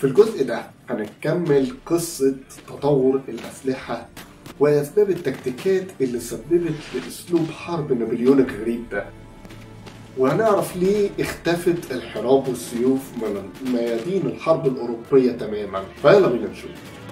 في الجزء ده هنكمل قصة تطور الأسلحة وأسباب التكتيكات اللي سببت لأسلوب حرب نابليون الغريب ده وهنعرف ليه اختفت الحراب والسيوف من ميادين الحرب الأوروبية تماما فيلا بينا نشوف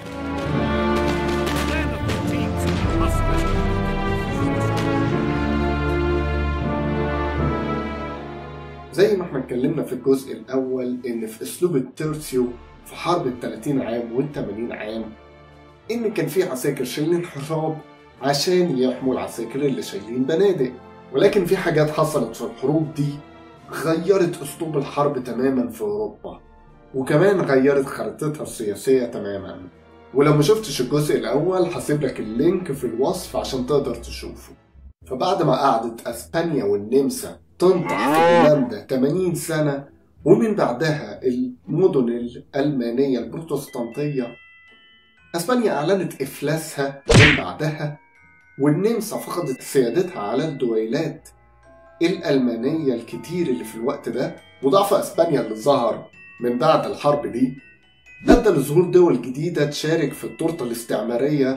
زي ما احنا اتكلمنا في الجزء الأول إن في أسلوب الترسيو في حرب ال 30 عام وال 80 عام إن كان في عساكر شايلين حراب عشان يحموا العساكر اللي شايلين بنادق ولكن في حاجات حصلت في الحروب دي غيرت أسلوب الحرب تماما في أوروبا وكمان غيرت خريطتها السياسية تماما ولو ما شفتش الجزء الأول هسيب لك اللينك في الوصف عشان تقدر تشوفه فبعد ما قعدت أسبانيا والنمسا تنطح في هولندا 80 سنة ومن بعدها المدن الألمانية البروتستانتية أسبانيا أعلنت إفلاسها من بعدها والنمسا فقدت سيادتها على الدويلات الألمانية الكتير اللي في الوقت ده وضعف أسبانيا اللي ظهر من بعد الحرب دي أدى لظهور دول جديدة تشارك في التورتة الاستعمارية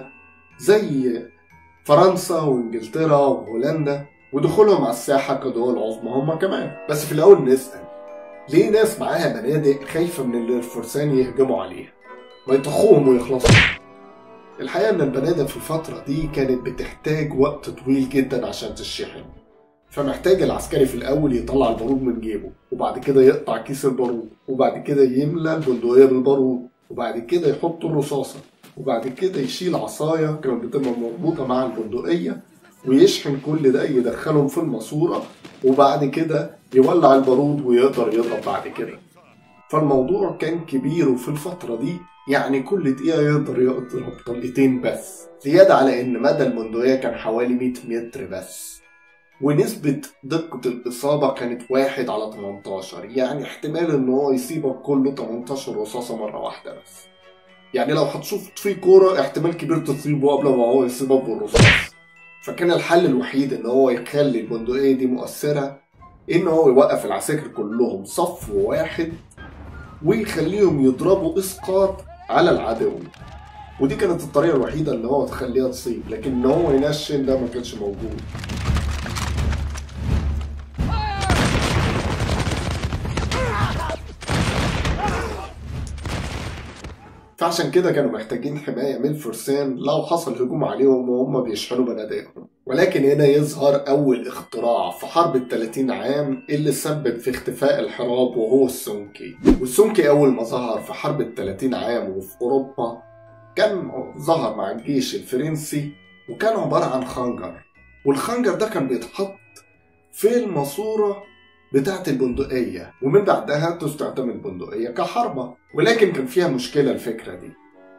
زي فرنسا وإنجلترا وهولندا ودخولهم على الساحة كدول عظمى هما كمان بس في الأول نسأل ليه ناس معاها بنادق خايفة من اللي الفرسان يهجموا عليها ما يطخوهم ويخلصوا الحقيقة إن البنادق في الفترة دي كانت بتحتاج وقت طويل جدا عشان تشحن فمحتاج العسكري في الأول يطلع البارود من جيبه وبعد كده يقطع كيس البارود وبعد كده يملى البندقية بالبارود وبعد كده يحط الرصاصة وبعد كده يشيل عصاية كانت بتبقى مربوطة مع البندقية ويشحن كل ده يدخلهم في الماسورة وبعد كده يولع البارود ويقدر يضرب بعد كده فالموضوع كان كبير وفي الفترة دي يعني كل دقيقة يقدر يضرب طلقتين بس زيادة على إن مدى البندقية كان حوالي 100 متر بس ونسبة دقة الإصابة كانت واحد على 18 يعني احتمال إن هو يصيبك كله 18 رصاصة مرة واحدة بس يعني لو هتشوف في كورة احتمال كبير تصيبه قبل ما هو يصيبك بالرصاص فكان الحل الوحيد إن هو يخلي البندقية دي مؤثرة إن هو يوقف العساكر كلهم صف واحد ويخليهم يضربوا إسقاط على العدو ودي كانت الطريقة الوحيدة اللي هو تخليها تصيب لكن إن هو ينشن ده ما كانش موجود فعشان كده كانوا محتاجين حماية من الفرسان لو حصل هجوم عليهم وهم بيشحنوا بنادقهم ولكن هنا يظهر أول اختراع في حرب التلاتين عام اللي سبب في اختفاء الحراب وهو السونكي والسونكي أول ما ظهر في حرب التلاتين عام وفي أوروبا كان ظهر مع الجيش الفرنسي وكان عبارة عن خنجر والخنجر ده كان بيتحط في الماسورة بتاعة البندقية ومن بعدها تستخدم البندقية كحربة ولكن كان فيها مشكلة الفكرة دي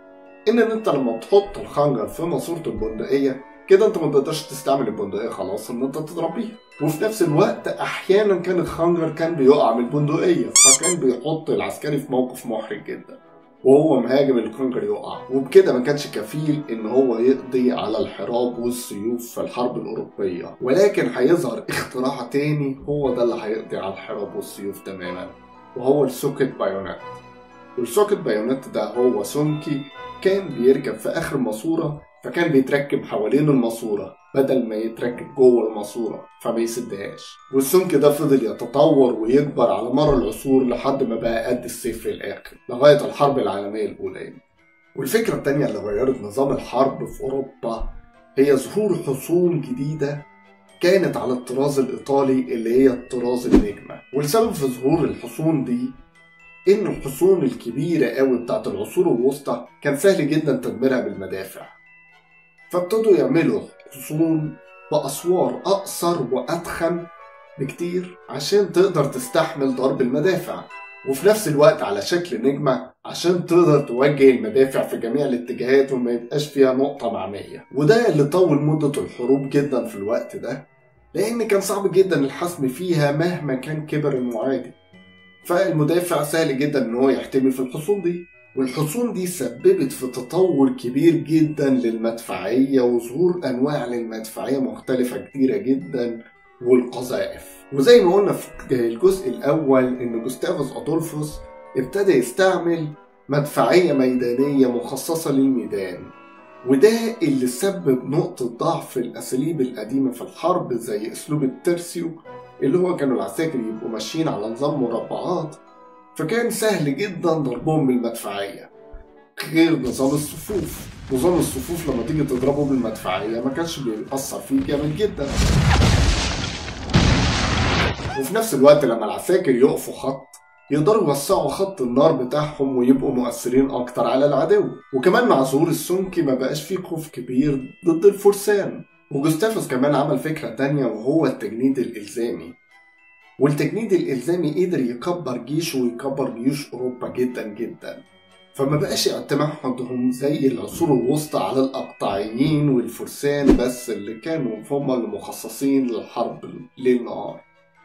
إن أنت لما تحط الخنجر في ماسورة البندقية كده أنت ما تقدرش تستعمل البندقية خلاص إن أنت تضرب بيها وفي نفس الوقت أحيانا كان الخنجر كان بيقع من البندقية فكان بيحط العسكري في موقف محرج جدا وهو مهاجم الخنجر يقع وبكده ما كانش كفيل ان هو يقضي على الحراب والسيوف في الحرب الاوروبيه ولكن هيظهر اختراع تاني هو ده اللي هيقضي على الحراب والسيوف تماما وهو السوكت بايونات والسوكت بايونات ده هو سونكي كان بيركب في اخر الماسوره فكان بيتركب حوالين الماسوره بدل ما يتركب جوه الماسوره فما يسدهاش والسمك ده فضل يتطور ويكبر على مر العصور لحد ما بقى قد السيف في الاخر لغايه الحرب العالميه الاولى والفكره التانية اللي غيرت نظام الحرب في اوروبا هي ظهور حصون جديده كانت على الطراز الايطالي اللي هي الطراز النجمه والسبب في ظهور الحصون دي ان الحصون الكبيره قوي بتاعت العصور الوسطى كان سهل جدا تدميرها بالمدافع فابتدوا يعملوا حصون بأسوار أقصر وأضخم بكتير عشان تقدر تستحمل ضرب المدافع وفي نفس الوقت على شكل نجمة عشان تقدر توجه المدافع في جميع الاتجاهات وما يبقاش فيها نقطة معمية وده اللي طول مدة الحروب جدا في الوقت ده لأن كان صعب جدا الحسم فيها مهما كان كبر المعادي فالمدافع سهل جدا ان هو يحتمي في الحصون دي والحصون دي سببت في تطور كبير جدا للمدفعية وظهور أنواع للمدفعية مختلفة كتيرة جدا والقذائف وزي ما قلنا في الجزء الأول إن جوستافوس أدولفوس ابتدى يستعمل مدفعية ميدانية مخصصة للميدان وده اللي سبب نقطة ضعف في الأساليب القديمة في الحرب زي أسلوب الترسيو اللي هو كانوا العساكر يبقوا ماشيين على نظام مربعات فكان سهل جدا ضربهم بالمدفعية غير نظام الصفوف نظام الصفوف لما تيجي تضربه بالمدفعية ما كانش بيأثر فيه جامد جدا وفي نفس الوقت لما العساكر يقفوا خط يقدروا يوسعوا خط النار بتاعهم ويبقوا مؤثرين أكتر على العدو وكمان مع ظهور السمك ما بقاش فيه خوف كبير ضد الفرسان وجوستافوس كمان عمل فكرة تانية وهو التجنيد الإلزامي والتجنيد الإلزامي قدر يكبر جيشه ويكبر جيوش أوروبا جدا جدا فما بقاش اعتمادهم زي العصور الوسطى على الأقطاعيين والفرسان بس اللي كانوا هم اللي مخصصين للحرب ليل نهار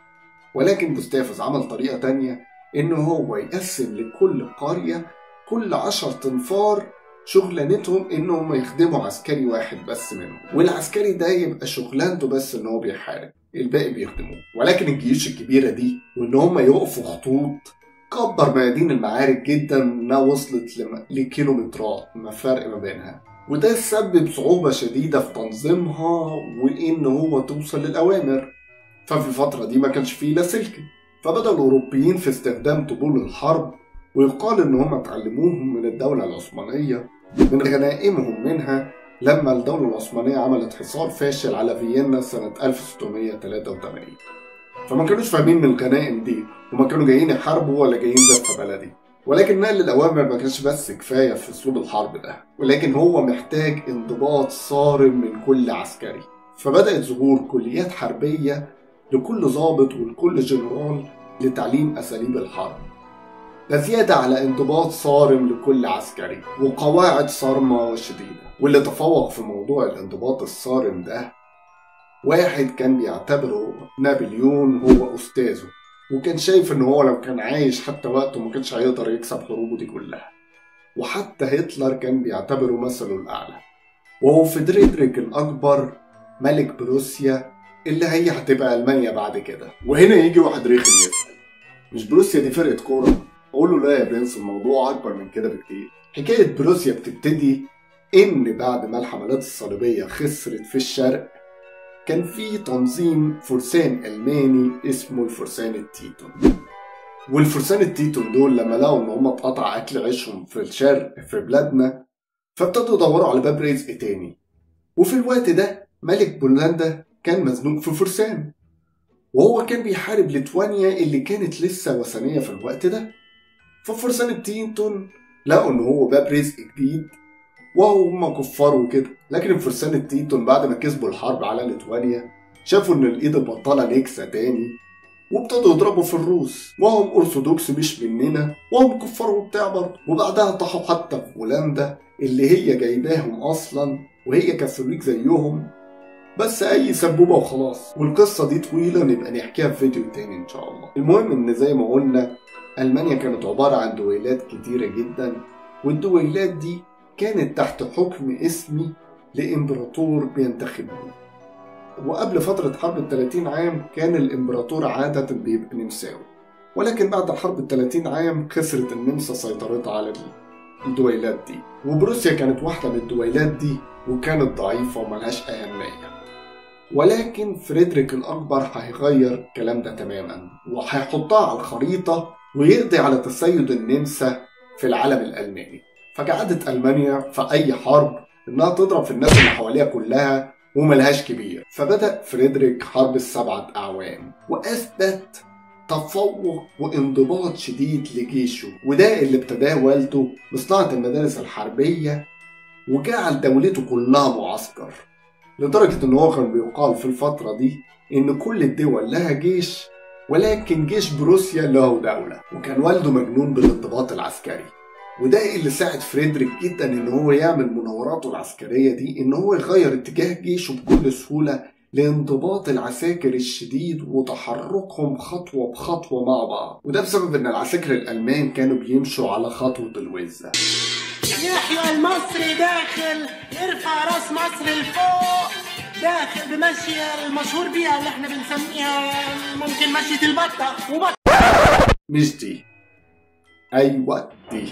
ولكن جوستافوس عمل طريقة تانية إن هو يقسم لكل قرية كل عشر تنفار شغلانتهم إنهم يخدموا عسكري واحد بس منهم والعسكري ده يبقى شغلانته بس إن هو بيحارب الباقي بيخدموه ولكن الجيوش الكبيرة دي وإن هم يقفوا خطوط كبر ميادين المعارك جدا انها وصلت لم- لكيلومترات ما فرق ما بينها وده سبب صعوبة شديدة في تنظيمها وإن هو توصل للأوامر ففي الفترة دي ما كانش فيه لاسلكي فبدأ الأوروبيين في استخدام طبول الحرب ويقال إن هم اتعلموهم من الدولة العثمانية من غنائمهم منها لما الدولة العثمانية عملت حصار فاشل على فيينا سنة 1683 فما كانوش فاهمين من الغنائم دي وما كانوا جايين يحاربوا ولا جايين دفة بلدي ولكن نقل الأوامر ما كانش بس كفاية في أسلوب الحرب ده ولكن هو محتاج انضباط صارم من كل عسكري فبدأت ظهور كليات حربية لكل ضابط ولكل جنرال لتعليم أساليب الحرب ده زيادة على انضباط صارم لكل عسكري وقواعد صارمة وشديدة واللي تفوق في موضوع الانضباط الصارم ده واحد كان بيعتبره نابليون هو أستاذه وكان شايف إن هو لو كان عايش حتى وقته ما كانش هيقدر يكسب حروبه دي كلها وحتى هتلر كان بيعتبره مثله الأعلى وهو فريدريك الأكبر ملك بروسيا اللي هي هتبقى ألمانيا بعد كده وهنا يجي واحد رخم يسأل مش بروسيا دي فرقة كورة؟ أقول له لا يا برنس الموضوع أكبر من كده بكتير حكاية بروسيا بتبتدي إن بعد ما الحملات الصليبية خسرت في الشرق كان في تنظيم فرسان ألماني اسمه الفرسان التيتون والفرسان التيتون دول لما لقوا إن هم اتقطع أكل عيشهم في الشرق في بلادنا فابتدوا يدوروا على باب رزق تاني وفي الوقت ده ملك بولندا كان مزنوق في فرسان وهو كان بيحارب ليتوانيا اللي كانت لسه وثنية في الوقت ده ففرسان التيتون لقوا إن هو باب رزق جديد وهم كفار وكده لكن الفرسان التيتون بعد ما كسبوا الحرب على ليتوانيا شافوا ان الايد البطالة نكسة تاني وابتدوا يضربوا في الروس وهم ارثوذكس مش مننا وهم كفار وبتاع برضه وبعدها طاحوا حتى في هولندا اللي هي جايباهم اصلا وهي كاثوليك زيهم بس اي سبوبه وخلاص والقصه دي طويله نبقى نحكيها في فيديو تاني ان شاء الله المهم ان زي ما قلنا المانيا كانت عباره عن دويلات كتيره جدا والدويلات دي كانت تحت حكم اسمي لإمبراطور بينتخبه وقبل فترة حرب الثلاثين عام كان الإمبراطور عادة بيبقى نمساوي ولكن بعد حرب الثلاثين عام خسرت النمسا سيطرتها على الدويلات دي وبروسيا كانت واحدة من الدويلات دي وكانت ضعيفة وملهاش أهمية ولكن فريدريك الأكبر هيغير الكلام ده تماما وهيحطها على الخريطة ويقضي على تسيد النمسا في العالم الألماني فكعادة ألمانيا في أي حرب إنها تضرب في الناس اللي حواليها كلها وملهاش كبير فبدأ فريدريك حرب السبعة أعوام وأثبت تفوق وانضباط شديد لجيشه وده اللي ابتداه والده بصناعة المدارس الحربية وجعل دولته كلها معسكر لدرجة إن هو كان بيقال في الفترة دي إن كل الدول لها جيش ولكن جيش بروسيا له دولة وكان والده مجنون بالانضباط العسكري وده اللي ساعد فريدريك جدا ان هو يعمل مناوراته العسكريه دي ان هو يغير اتجاه جيشه بكل سهوله لانضباط العساكر الشديد وتحركهم خطوه بخطوه مع بعض وده بسبب ان العساكر الالمان كانوا بيمشوا على خطوه الوزه يحيى المصري داخل يرفع راس مصر لفوق داخل بمشية المشهور بيها اللي احنا بنسميها ممكن مشية البطة وبطة مش دي أيوة دي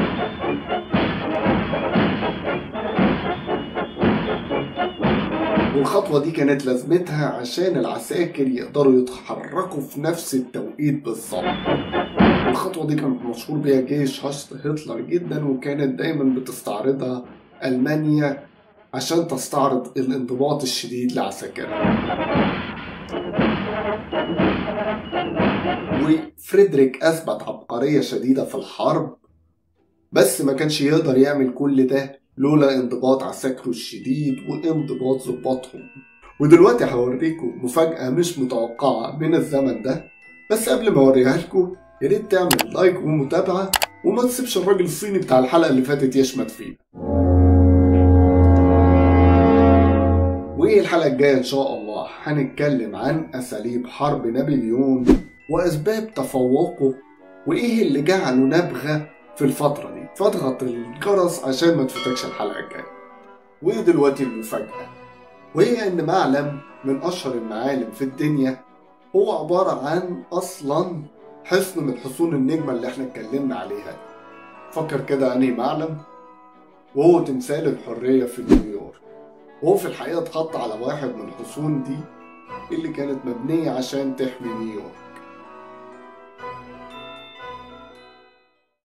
والخطوة دي كانت لازمتها عشان العساكر يقدروا يتحركوا في نفس التوقيت بالظبط الخطوة دي كانت مشهور بيها جيش هشت هتلر جدا وكانت دايما بتستعرضها ألمانيا عشان تستعرض الانضباط الشديد لعساكرها وفريدريك أثبت عبقرية شديدة في الحرب بس ما كانش يقدر يعمل كل ده لولا انضباط عساكره الشديد وانضباط ضباطهم ودلوقتي هوريكم مفاجأة مش متوقعة من الزمن ده بس قبل ما اوريها لكم يا ريت تعمل لايك ومتابعة وما تسيبش الراجل الصيني بتاع الحلقة اللي فاتت يشمت فينا والحلقة الجاية إن شاء الله هنتكلم عن أساليب حرب نابليون وأسباب تفوقه وإيه اللي جعله نبغة في الفترة دي فاضغط الجرس عشان ما تفوتكش الحلقة الجاية ودلوقتي المفاجأة وهي إن معلم من أشهر المعالم في الدنيا هو عبارة عن أصلا حصن من حصون النجمة اللي احنا اتكلمنا عليها دي فكر كده أنهي معلم وهو تمثال الحرية في نيويورك وهو في الحقيقة اتحط على واحد من الحصون دي اللي كانت مبنية عشان تحمي نيويورك